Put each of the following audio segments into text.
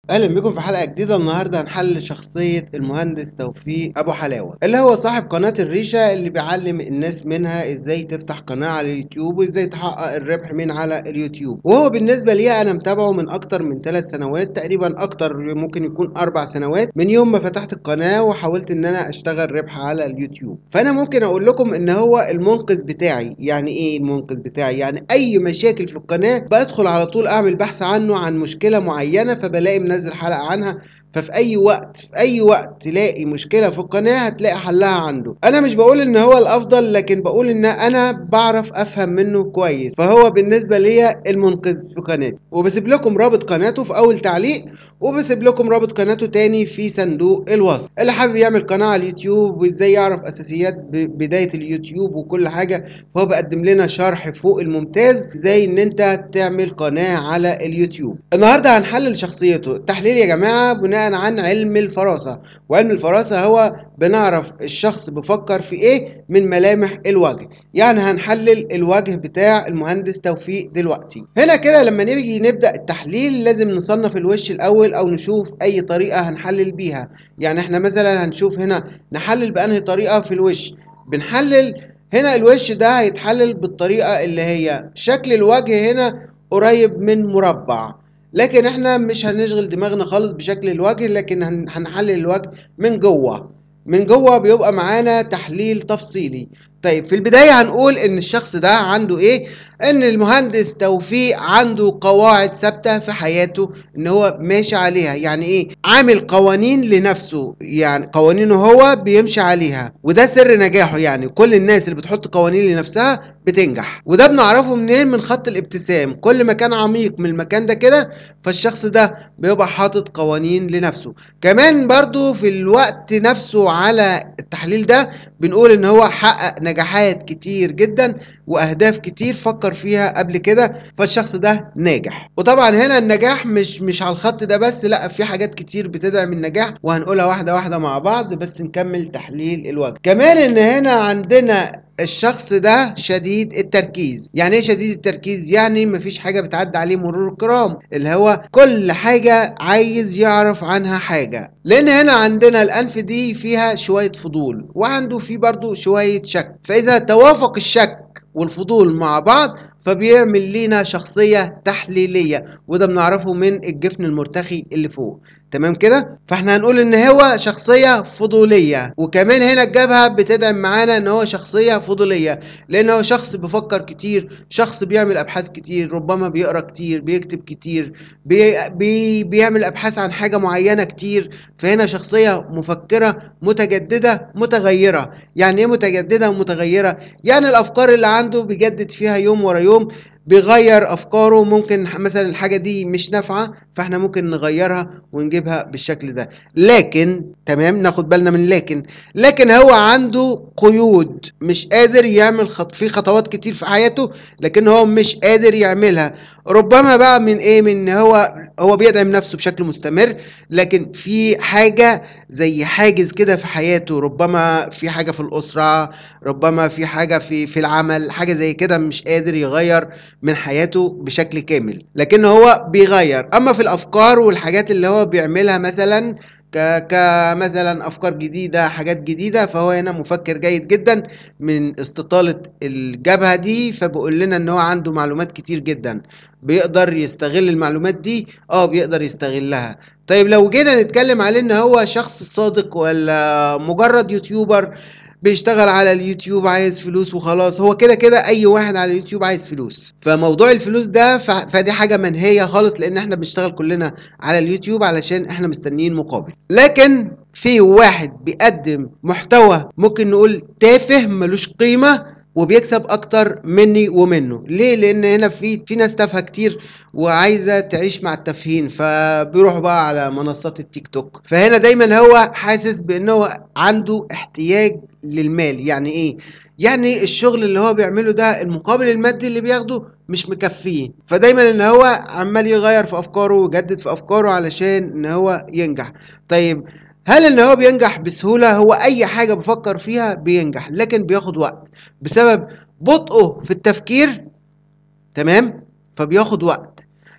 اهلا بكم في حلقه جديده النهارده هنحلل شخصيه المهندس توفيق ابو حلاوه اللي هو صاحب قناه الريشه اللي بيعلم الناس منها ازاي تفتح قناه على اليوتيوب وازاي تحقق الربح من على اليوتيوب وهو بالنسبه لي انا متابعه من اكتر من ثلاث سنوات تقريبا اكتر ممكن يكون اربع سنوات من يوم ما فتحت القناه وحاولت ان انا اشتغل ربح على اليوتيوب فانا ممكن اقول لكم ان هو المنقذ بتاعي يعني ايه المنقذ بتاعي يعني اي مشاكل في القناه بدخل على طول اعمل بحث عنه عن مشكله معينه فبلاقي منزل حلقه عنها ففي اي وقت في اي وقت تلاقي مشكله في القناه هتلاقي حلها عنده انا مش بقول ان هو الافضل لكن بقول ان انا بعرف افهم منه كويس فهو بالنسبه ليا المنقذ في قناتي وبسيب لكم رابط قناته في اول تعليق وبسيب لكم رابط قناته تاني في صندوق الوصف اللي حابب يعمل قناه على اليوتيوب وازاي يعرف اساسيات بدايه اليوتيوب وكل حاجه فهو بقدم لنا شرح فوق الممتاز ازاي ان انت تعمل قناه على اليوتيوب النهارده هنحلل شخصيته التحليل يا جماعه بناء عن علم الفراسه وعلم الفراسه هو بنعرف الشخص بيفكر في ايه من ملامح الوجه يعني هنحلل الوجه بتاع المهندس توفيق دلوقتي هنا كده لما نيجي نبدا التحليل لازم نصنف الوش الاول او نشوف اي طريقه هنحلل بيها يعني احنا مثلا هنشوف هنا نحلل بانهي طريقه في الوش بنحلل هنا الوش ده هيتحلل بالطريقه اللي هي شكل الوجه هنا قريب من مربع لكن احنا مش هنشغل دماغنا خالص بشكل الوجه لكن هنحلل الوجه من جوه من جوه بيبقى معانا تحليل تفصيلي طيب في البداية هنقول ان الشخص ده عنده ايه ان المهندس توفيق عنده قواعد ثابتة في حياته ان هو ماشي عليها يعني ايه عامل قوانين لنفسه يعني قوانينه هو بيمشي عليها وده سر نجاحه يعني كل الناس اللي بتحط قوانين لنفسها بتنجح وده بنعرفه منين من خط الابتسام كل ما كان عميق من المكان ده كده فالشخص ده بيبقى حاطط قوانين لنفسه كمان برضو في الوقت نفسه على التحليل ده بنقول ان هو حقق نجاحات كتير جدا واهداف كتير فكر فيها قبل كده فالشخص ده ناجح وطبعا هنا النجاح مش مش على الخط ده بس لا في حاجات كتير بتدعم النجاح وهنقولها واحده واحده مع بعض بس نكمل تحليل الوجه كمان ان هنا عندنا الشخص ده شديد التركيز يعني ايه شديد التركيز يعني مفيش حاجة بتعدي عليه مرور الكرام اللي هو كل حاجة عايز يعرف عنها حاجة لان هنا عندنا الانف دي فيها شوية فضول وعنده في برضو شوية شك فاذا توافق الشك والفضول مع بعض فبيعمل لينا شخصية تحليلية وده بنعرفه من الجفن المرتخي اللي فوق تمام كده فاحنا هنقول ان هو شخصية فضولية وكمان هنا الجبهة بتدعم معانا ان هو شخصية فضولية لان هو شخص بيفكر كتير شخص بيعمل ابحاث كتير ربما بيقرا كتير بيكتب كتير بي بي بيعمل ابحاث عن حاجة معينة كتير فهنا شخصية مفكرة متجددة متغيرة يعني ايه متجددة ومتغيرة يعني الافكار اللي عنده بيجدد فيها يوم ورا يوم بيغير افكاره ممكن مثلا الحاجه دي مش نافعه فاحنا ممكن نغيرها ونجيبها بالشكل ده لكن تمام ناخد بالنا من لكن لكن هو عنده قيود مش قادر يعمل خط في خطوات كتير في حياته لكن هو مش قادر يعملها ربما بقى من ايه من هو هو بيدعم نفسه بشكل مستمر لكن في حاجه زي حاجز كده في حياته ربما في حاجه في الاسره ربما في حاجه في في العمل حاجه زي كده مش قادر يغير من حياته بشكل كامل لكن هو بيغير اما في الافكار والحاجات اللي هو بيعملها مثلا ك كمثلا افكار جديده حاجات جديده فهو هنا مفكر جيد جدا من استطاله الجبهه دي فبيقول لنا ان هو عنده معلومات كتير جدا بيقدر يستغل المعلومات دي اه بيقدر يستغلها طيب لو جينا نتكلم عليه ان هو شخص صادق ولا مجرد يوتيوبر بيشتغل على اليوتيوب عايز فلوس وخلاص هو كده كده اي واحد على اليوتيوب عايز فلوس فموضوع الفلوس ده فدي حاجه منهيه خالص لان احنا بنشتغل كلنا على اليوتيوب علشان احنا مستنيين مقابل لكن في واحد بيقدم محتوى ممكن نقول تافه ملوش قيمه وبيكسب اكتر مني ومنه ليه لان هنا في في ناس تافهه كتير وعايزه تعيش مع التافهين فبيروحوا بقى على منصات التيك توك فهنا دايما هو حاسس بان هو عنده احتياج للمال يعني ايه يعني الشغل اللي هو بيعمله ده المقابل المادي اللي بياخده مش مكفيه فدايما ان هو عمال يغير في افكاره ويجدد في افكاره علشان ان هو ينجح طيب هل ان هو بينجح بسهولة هو اي حاجة بفكر فيها بينجح لكن بياخد وقت بسبب بطئه في التفكير تمام فبياخد وقت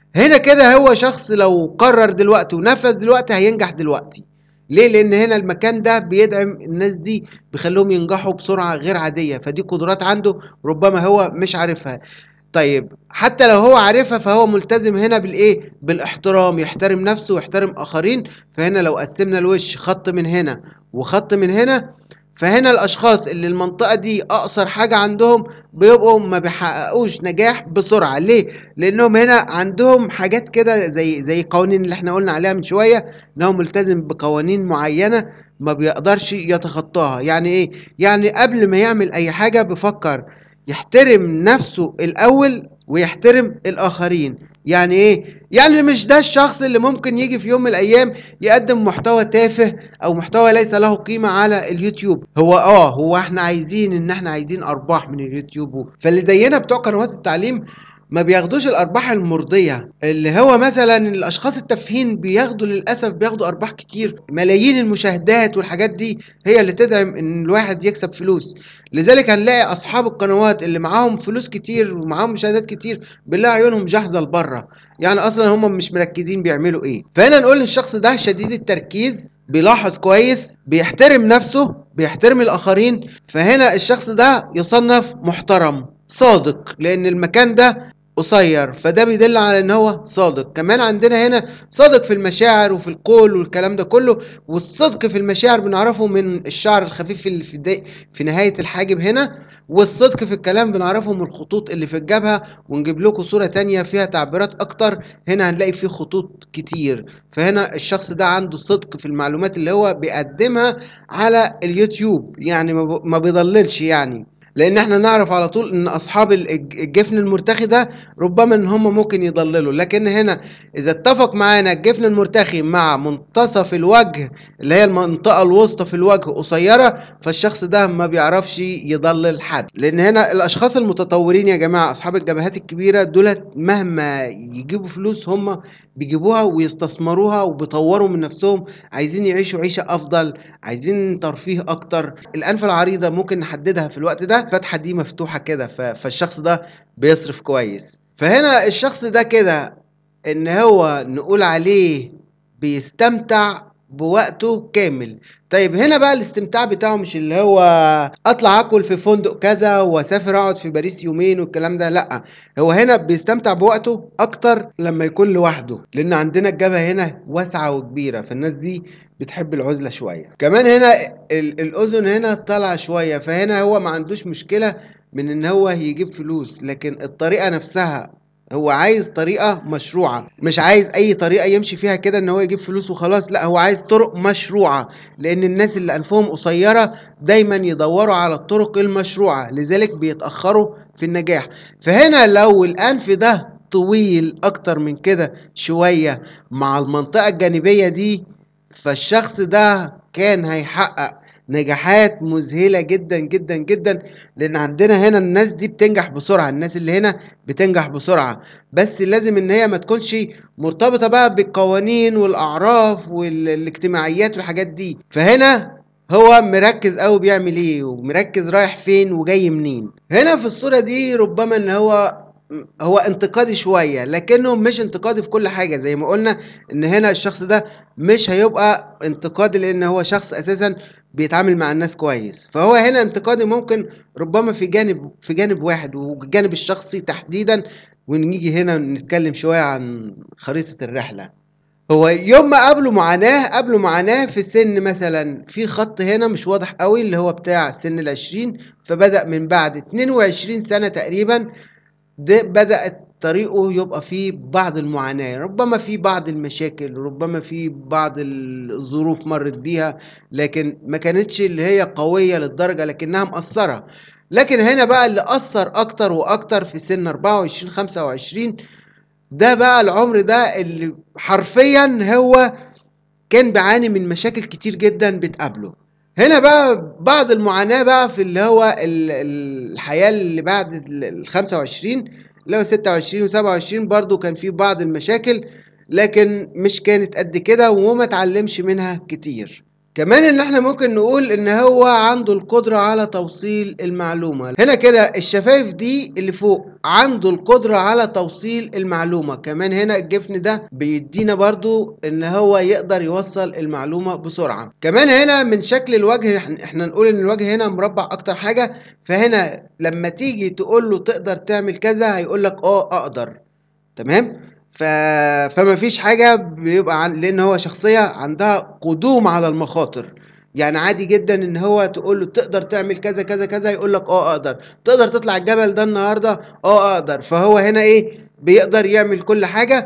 هنا كده هو شخص لو قرر دلوقتي ونفذ دلوقتي هينجح دلوقتي ليه لان هنا المكان ده بيدعم الناس دي بيخليهم ينجحوا بسرعه غير عاديه فدي قدرات عنده ربما هو مش عارفها طيب حتى لو هو عارفها فهو ملتزم هنا بالايه بالاحترام يحترم نفسه ويحترم اخرين فهنا لو قسمنا الوش خط من هنا وخط من هنا فهنا الاشخاص اللي المنطقه دي اقصر حاجه عندهم بيبقوا ما بيحققوش نجاح بسرعه ليه لانهم هنا عندهم حاجات كده زي زي قوانين اللي احنا قلنا عليها من شويه انهم ملتزم بقوانين معينه ما بيقدرش يتخطاها يعني ايه يعني قبل ما يعمل اي حاجه بيفكر يحترم نفسه الاول ويحترم الاخرين يعني ايه يعني مش ده الشخص اللي ممكن يجي في يوم من الايام يقدم محتوى تافه او محتوى ليس له قيمة على اليوتيوب هو اه هو احنا عايزين ان احنا عايزين ارباح من اليوتيوب فاللي زينا بتوع قنوات التعليم ما بياخدوش الارباح المرضيه اللي هو مثلا الاشخاص التافهين بياخدوا للاسف بياخدوا ارباح كتير ملايين المشاهدات والحاجات دي هي اللي تدعم ان الواحد يكسب فلوس لذلك هنلاقي اصحاب القنوات اللي معاهم فلوس كتير ومعاهم مشاهدات كتير بنلاقي عيونهم جاهزه لبره يعني اصلا هم مش مركزين بيعملوا ايه فهنا نقول الشخص ده شديد التركيز بيلاحظ كويس بيحترم نفسه بيحترم الاخرين فهنا الشخص ده يصنف محترم صادق لان المكان ده قصير فده بيدل على ان هو صادق كمان عندنا هنا صادق في المشاعر وفي القول والكلام ده كله والصدق في المشاعر بنعرفه من الشعر الخفيف اللي في, دي في نهاية الحاجب هنا والصدق في الكلام بنعرفه من الخطوط اللي في الجبهة ونجيب لكم صورة تانية فيها تعبيرات اكتر هنا هنلاقي فيه خطوط كتير فهنا الشخص ده عنده صدق في المعلومات اللي هو بيقدمها على اليوتيوب يعني ما بيضللش يعني لان احنا نعرف على طول ان اصحاب الجفن المرتخي ده ربما ان هم ممكن يضللوا لكن هنا اذا اتفق معانا الجفن المرتخي مع منتصف الوجه اللي هي المنطقة الوسطى في الوجه قصيرة فالشخص ده ما بيعرفش يضلل حد لان هنا الاشخاص المتطورين يا جماعة اصحاب الجبهات الكبيرة دولت مهما يجيبوا فلوس هم بيجيبوها ويستثمروها وبيطوروا من نفسهم عايزين يعيشوا عيشة افضل عايزين ترفيه اكتر الانف العريضة ممكن نحددها في الوقت ده الفتحة دي مفتوحة كده فالشخص ده بيصرف كويس فهنا الشخص ده كده ان هو نقول عليه بيستمتع بوقته كامل طيب هنا بقى الاستمتاع بتاعه مش اللي هو اطلع اكل في فندق كذا واسافر اقعد في باريس يومين والكلام ده لا هو هنا بيستمتع بوقته اكتر لما يكون لوحده لان عندنا الجبهه هنا واسعه وكبيره فالناس دي بتحب العزله شويه كمان هنا الاذن هنا طالعه شويه فهنا هو ما عندوش مشكله من ان هو يجيب فلوس لكن الطريقه نفسها هو عايز طريقة مشروعة مش عايز أي طريقة يمشي فيها كده إن هو يجيب فلوس وخلاص لا هو عايز طرق مشروعة لأن الناس اللي أنفهم قصيرة دايما يدوروا على الطرق المشروعة لذلك بيتأخروا في النجاح فهنا لو الأنف ده طويل أكتر من كده شوية مع المنطقة الجانبية دي فالشخص ده كان هيحقق نجاحات مذهلة جدا جدا جدا لان عندنا هنا الناس دي بتنجح بسرعة الناس اللي هنا بتنجح بسرعة بس لازم ان هي ما تكونش مرتبطة بقى بالقوانين والاعراف والاجتماعيات والحاجات دي فهنا هو مركز قوي بيعمل ايه ومركز رايح فين وجاي منين هنا في الصورة دي ربما ان هو هو انتقادي شوية لكنه مش انتقادي في كل حاجة زي ما قلنا ان هنا الشخص ده مش هيبقى انتقادي لان هو شخص اساسا بيتعامل مع الناس كويس فهو هنا انتقادي ممكن ربما في جانب في جانب واحد والجانب الشخصي تحديدا ونيجي هنا نتكلم شوية عن خريطة الرحلة هو يوم ما قابله معاناة قابله معاناة في سن مثلا في خط هنا مش واضح قوي اللي هو بتاع سن العشرين فبدأ من بعد 22 سنة تقريبا ده بدأت طريقه يبقى فيه بعض المعاناة ربما في بعض المشاكل ربما في بعض الظروف مرت بيها لكن ما كانتش اللي هي قوية للدرجة لكنها مأثرة لكن هنا بقى اللي أثر أكتر وأكتر في سن 24 25 ده بقى العمر ده اللي حرفيا هو كان بيعاني من مشاكل كتير جدا بتقابله هنا بقى بعض المعاناة بقى في اللي هو الحياة اللي بعد ال 25 اللي هو 26 و27 برضو كان في بعض المشاكل لكن مش كانت قد كده وما اتعلمش منها كتير كمان ان احنا ممكن نقول ان هو عنده القدرة على توصيل المعلومة هنا كده الشفايف دي اللي فوق عنده القدرة على توصيل المعلومة كمان هنا الجفن ده بيدينا برضو ان هو يقدر يوصل المعلومة بسرعة كمان هنا من شكل الوجه احنا نقول ان الوجه هنا مربع اكتر حاجة فهنا لما تيجي تقول له تقدر تعمل كذا هيقول لك اه اقدر تمام ف... فما فيش حاجة بيبقى عن... لأن هو شخصية عندها قدوم على المخاطر يعني عادي جدا ان هو تقول له تقدر تعمل كذا كذا كذا يقول لك اه اقدر تقدر تطلع الجبل ده النهارده اه اقدر فهو هنا ايه بيقدر يعمل كل حاجه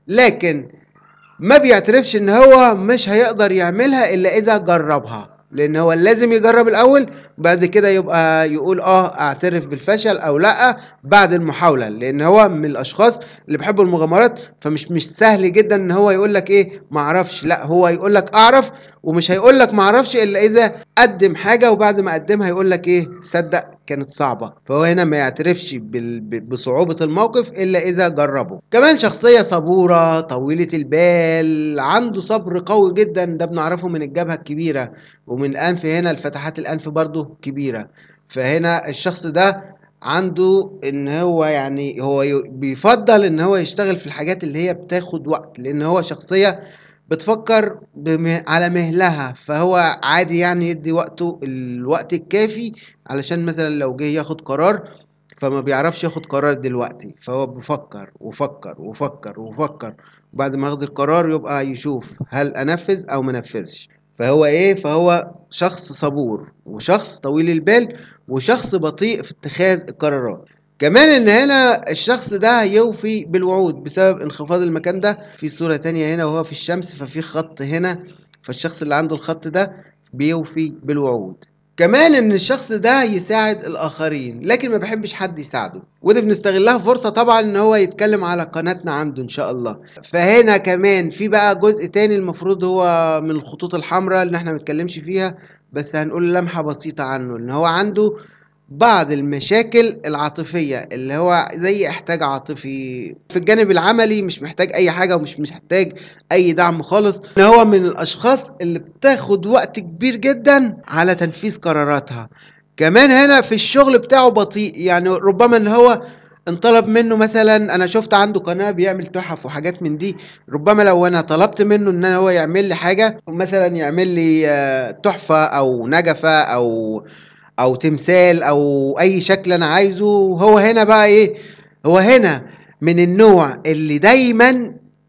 لكن ما بيعترفش ان هو مش هيقدر يعملها الا اذا جربها لان هو لازم يجرب الاول بعد كده يبقى يقول اه اعترف بالفشل او لا بعد المحاوله لان هو من الاشخاص اللي بيحبوا المغامرات فمش مش سهل جدا ان هو يقول لك ايه ما اعرفش لا هو يقول لك اعرف ومش هيقول لك ما اعرفش الا اذا قدم حاجه وبعد ما قدمها يقول لك ايه صدق كانت صعبه فهو هنا ما يعترفش بصعوبه الموقف الا اذا جربه كمان شخصيه صبوره طويله البال عنده صبر قوي جدا ده بنعرفه من الجبهه الكبيره ومن الانف هنا الفتحات الانف برضو كبيره فهنا الشخص ده عنده ان هو يعني هو بيفضل ان هو يشتغل في الحاجات اللي هي بتاخد وقت لان هو شخصيه بتفكر بم... على مهلها فهو عادي يعني يدي وقته الوقت الكافي علشان مثلا لو جه ياخد قرار فما بيعرفش ياخد قرار دلوقتي فهو بيفكر وفكر وفكر وفكر وبعد ما ياخد القرار يبقى يشوف هل انفذ او منفذش فهو ايه فهو شخص صبور وشخص طويل البال وشخص بطيء في اتخاذ القرارات كمان ان هنا الشخص ده يوفي بالوعود بسبب انخفاض المكان ده في صورة تانية هنا وهو في الشمس ففي خط هنا فالشخص اللي عنده الخط ده بيوفي بالوعود كمان ان الشخص ده يساعد الاخرين لكن ما بحبش حد يساعده وده بنستغلها فرصة طبعا ان هو يتكلم على قناتنا عنده ان شاء الله فهنا كمان في بقى جزء تاني المفروض هو من الخطوط الحمراء اللي احنا متكلمش فيها بس هنقول لمحة بسيطة عنه ان هو عنده بعض المشاكل العاطفية اللي هو زي احتاج عاطفي في الجانب العملي مش محتاج اي حاجة ومش محتاج اي دعم خالص ان هو من الاشخاص اللي بتاخد وقت كبير جدا على تنفيذ قراراتها كمان هنا في الشغل بتاعه بطيء يعني ربما ان هو انطلب منه مثلا انا شفت عنده قناه بيعمل تحف وحاجات من دي ربما لو انا طلبت منه ان هو يعمل لي حاجه مثلا يعمل لي تحفه او نجفه او او تمثال او اي شكل انا عايزه هو هنا بقى ايه هو هنا من النوع اللي دايما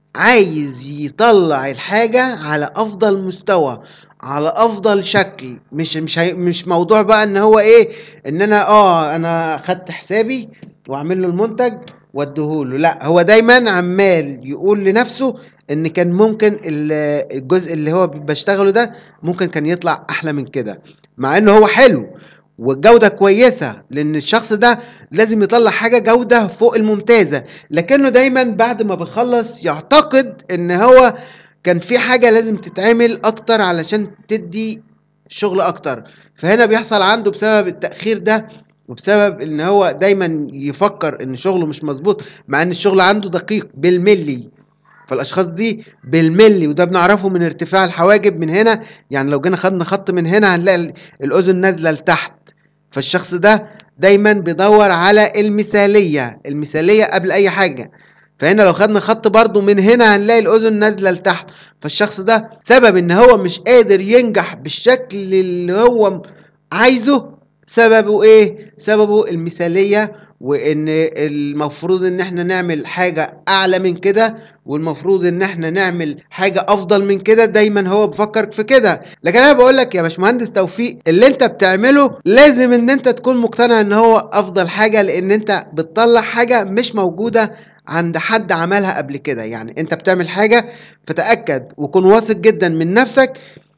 عايز يطلع الحاجة على افضل مستوى على افضل شكل مش مش هي مش موضوع بقى ان هو ايه ان انا اه انا خدت حسابي واعمل له المنتج واديهوله لا هو دايما عمال يقول لنفسه ان كان ممكن الجزء اللي هو بشتغله ده ممكن كان يطلع احلى من كده مع انه هو حلو والجودة كويسة لأن الشخص ده لازم يطلع حاجة جودة فوق الممتازة لكنه دايما بعد ما بيخلص يعتقد إن هو كان في حاجة لازم تتعمل أكتر علشان تدي شغل أكتر فهنا بيحصل عنده بسبب التأخير ده وبسبب ان هو دايما يفكر ان شغله مش مظبوط مع ان الشغل عنده دقيق بالملي فالاشخاص دي بالملي وده بنعرفه من ارتفاع الحواجب من هنا يعني لو جينا خدنا خط من هنا هنلاقي الاذن نازله لتحت فالشخص ده دايما بيدور على المثالية المثالية قبل أي حاجة فهنا لو خدنا خط برضو من هنا هنلاقي الأذن نازلة لتحت فالشخص ده سبب إن هو مش قادر ينجح بالشكل اللي هو عايزه سببه إيه؟ سببه المثالية وإن المفروض إن إحنا نعمل حاجة أعلى من كده والمفروض ان احنا نعمل حاجه افضل من كده دايما هو بفكر في كده لكن انا بقول لك يا باشمهندس توفيق اللي انت بتعمله لازم ان انت تكون مقتنع ان هو افضل حاجه لان انت بتطلع حاجه مش موجوده عند حد عملها قبل كده يعني انت بتعمل حاجه فتاكد وكن واثق جدا من نفسك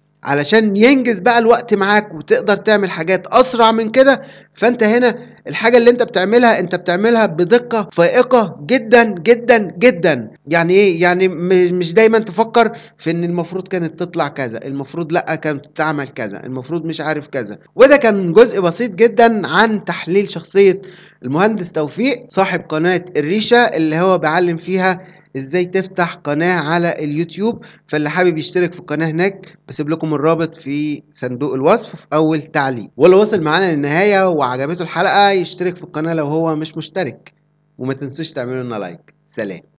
علشان ينجز بقى الوقت معاك وتقدر تعمل حاجات اسرع من كده فانت هنا الحاجة اللي انت بتعملها انت بتعملها بدقة فائقة جدا جدا جدا يعني ايه يعني مش دايما تفكر في ان المفروض كانت تطلع كذا المفروض لا كانت تعمل كذا المفروض مش عارف كذا وده كان جزء بسيط جدا عن تحليل شخصية المهندس توفيق صاحب قناة الريشة اللي هو بيعلم فيها ازاي تفتح قناة على اليوتيوب فاللي حابب يشترك في القناة هناك بسيب لكم الرابط في صندوق الوصف في اول تعليق واللي وصل معانا للنهاية وعجبته الحلقة يشترك في القناة لو هو مش مشترك وما تنسوش تعملوا لنا لايك سلام